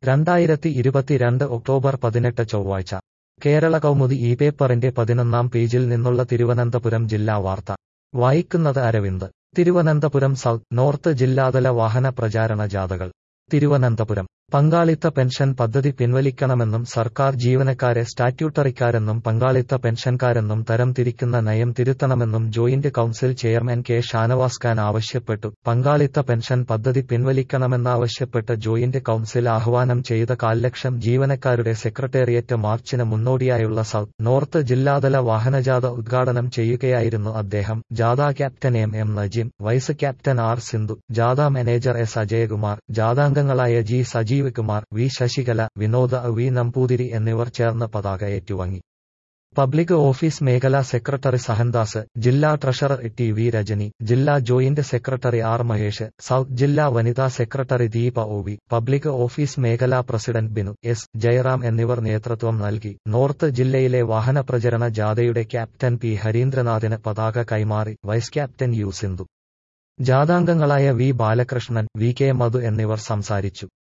രണ്ടായിരത്തി ഇരുപത്തിരണ്ട് ഒക്ടോബർ പതിനെട്ട് ചൊവ്വാഴ്ച കേരള കൗമുദി ഈ പേപ്പറിന്റെ പതിനൊന്നാം പേജിൽ നിന്നുള്ള തിരുവനന്തപുരം ജില്ലാ വാർത്ത വായിക്കുന്നത് അരവിന്ദ് തിരുവനന്തപുരം സൗത്ത് നോർത്ത് ജില്ലാതല വാഹന പ്രചാരണ ജാഥകൾ തിരുവനന്തപുരം പങ്കാളിത്ത പെൻഷൻ പദ്ധതി പിൻവലിക്കണമെന്നും സർക്കാർ ജീവനക്കാരെ സ്റ്റാറ്റ്യൂട്ടറിക്കാരെന്നും പങ്കാളിത്ത പെൻഷൻകാരെന്നും തരം തിരിക്കുന്ന നയം തിരുത്തണമെന്നും joint council chairman K Shanavas Khan ആവശ്യപ്പെട്ടു പങ്കാളിത്ത പെൻഷൻ പദ്ധതി പിൻവലിക്കണമെന്നാവശ്യപ്പെട്ട് ജോയിന്റ് കൌൺസിൽ ആഹ്വാനം ചെയ്ത കാൽലക്ഷം ജീവനക്കാരുടെ സെക്രട്ടേറിയറ്റ് മാർച്ചിന് മുന്നോടിയായുള്ള സൗത്ത് നോർത്ത് ജില്ലാതല വാഹനജാഥ ഉദ്ഘാടനം ചെയ്യുകയായിരുന്നു അദ്ദേഹം ജാഥ captain M M Najeem vice captain R Sindhu ജാഥ മാനേജർ എസ് അജയകുമാർ ജാഥാംഗങ്ങളായ G Sajeev Kumar V Sasikala Vinoda V Namboothiri എന്നിവർ ചേർന്ന് പതാക ഏറ്റുവാങ്ങി പബ്ലിക് ഓഫീസ് മേഖലാ സെക്രട്ടറി സഹൻദാസ് ജില്ലാ ട്രഷറർ ടി വി രജനി ജില്ലാ joint secretary R Mahesh south ജില്ലാ വനിതാ secretary Deepa O V public office മേഖലാ പ്രസിഡന്റ് ബിനു എസ് ജയറാം എന്നിവർ നേതൃത്വം നൽകി നോർത്ത് ജില്ലയിലെ വാഹന പ്രചരണ ജാഥയുടെ ക്യാപ്റ്റൻ പി ഹരീന്ദ്രനാഥിന് പതാക കൈമാറി വൈസ് ക്യാപ്റ്റൻ യു സിന്ധു ജാഥാംഗങ്ങളായ V Balakrishnan V K Madhu എന്നിവർ സംസാരിച്ചു